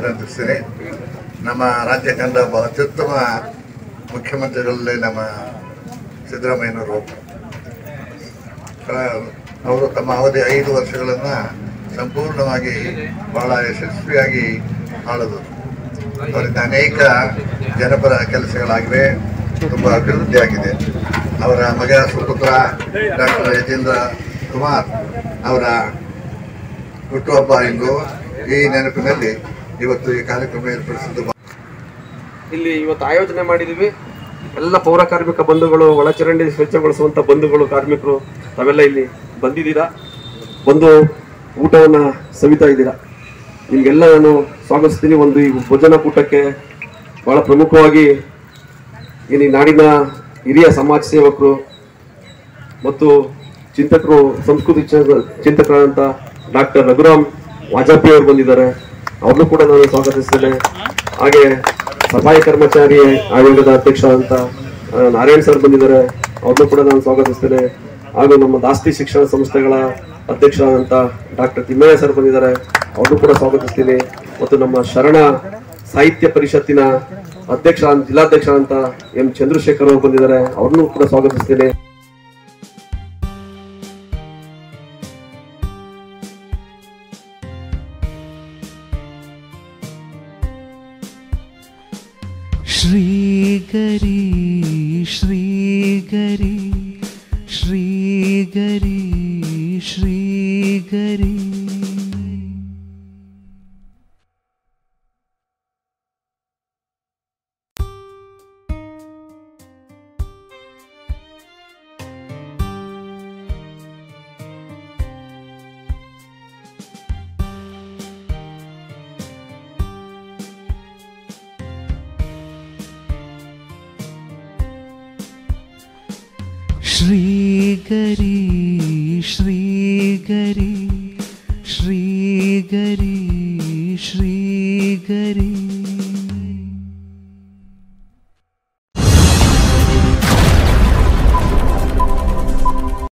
ಅಭಿನಂದಿಸ್ತೇನೆ ನಮ್ಮ ರಾಜ್ಯ ಕಂಡ ಒಬ್ಬ ಅತ್ಯುತ್ತಮ ಮುಖ್ಯಮಂತ್ರಿಗಳಲ್ಲಿ ನಮ್ಮ ಸಿದ್ದರಾಮಯ್ಯನವರು ಒಬ್ಬರು. ಕ- ಅವರು ತಮ್ಮ ಅವಧಿ ಐದು ವರ್ಷಗಳನ್ನು ಸಂಪೂರ್ಣವಾಗಿ ಬಹಳ ಯಶಸ್ವಿಯಾಗಿ ಆಳಿದರು ಅವರಿಂದ ಅನೇಕ ಜನಪರ ಕೆಲಸಗಳಾಗಿವೆ ತುಂಬ ಅಭಿವೃದ್ಧಿ ಆಗಿದೆ ಅವರ ಮಗ ಸುಪುತ್ರ ಡಾಕ್ಟರ್ ಯತೀಂದ್ರ ಕುಮಾರ್ ಅವರ ಹುಟ್ಟುಹಬ್ಬ ಇಂದು ಈ ನೆನಪಿನಲ್ಲಿ ಇವತ್ತು ಈ ಕಾರ್ಯಕ್ರಮ ಏರ್ಪಡಿಸಿದ್ದು ಇಲ್ಲಿ ಇವತ್ತು ಆಯೋಜನೆ ಮಾಡಿದೀವಿ ಎಲ್ಲ ಪೌರ ಕಾರ್ಮಿಕ ಬಂಧುಗಳು ಒಳಚರಂಡಿ ಸ್ವಚ್ಛಗೊಳಿಸುವಂತ ಬಂಧುಗಳು ಕಾರ್ಮಿಕರು ತಾವೆಲ್ಲ ಇಲ್ಲಿ ಬಂದಿದ್ದೀರಾ ಬಂದು ಊಟವನ್ನ ಸವಿತಾ ಇದ್ದೀರಾ ನಿಮ್ಗೆಲ್ಲ ನಾನು ಸ್ವಾಗತಿಸ್ತೀನಿ ಒಂದು ಈ ಭೋಜನ ಕೂಟಕ್ಕೆ ಬಹಳ ಪ್ರಮುಖವಾಗಿ ಏನು ಈ ನಾಡಿನ ಹಿರಿಯ ಸಮಾಜ ಸೇವಕರು ಮತ್ತು ಚಿಂತಕರು ಸಂಸ್ಕೃತಿ ಚ- ಚಿಂತಕರಾದಂಥ ಡಾಕ್ಟರ್ ರಘುರಾಮ್ ವಾಜಪೇಯಿ ಅವರು ಬಂದಿದ್ದಾರೆ ಅವ್ರನ್ನೂ ಕೂಡ ನಾನು ಸ್ವಾಗತಿಸ್ತೇನೆ ಹಾಗೆ ಸಫಾಯಿ ಕರ್ಮಚಾರಿ ಆಯೋಗದ ಅಧ್ಯಕ್ಷ ಅಂತ ಆ, ನಾರಾಯಣ್ ಸರ್ ಬಂದಿದ್ದಾರೆ ಅವ್ರನ್ನೂ ಕೂಡ ನಾನು ಸ್ವಾಗತಿಸ್ತೇನೆ ಹಾಗೂ ನಮ್ಮ ದಾಸ್ತಿ ಶಿಕ್ಷಣ ಸಂಸ್ಥೆಗಳ ಅಧ್ಯಕ್ಷರಾದಂಥ ಡಾಕ್ಟರ್ ತಿಮ್ಮಯ್ಯ ಸರ್ ಬಂದಿದ್ದಾರೆ ಅವ್ರನ್ನೂ ಕೂಡ ಸ್ವಾಗತಿಸ್ತೀನಿ ಮತ್ತು ನಮ್ಮ ಶರಣ ಸಾಹಿತ್ಯ ಪರಿಷತ್ತಿನ ಅಧ್ಯಕ್ಷ ಜಿಲ್ಲಾಧ್ಯಕ್ಷ ಅಂತ ಎಂ ಚಂದ್ರಶೇಖರ್ ಅವರು ಬಂದಿದ್ದಾರೆ ಅವ್ರನ್ನೂ ಕೂಡ ಸ್ವಾಗತಿಸ್ತೇನೆ श्रीगरी श्रीगरी श्रीगरी श्रीगरी श्रीगरी श्रीगरी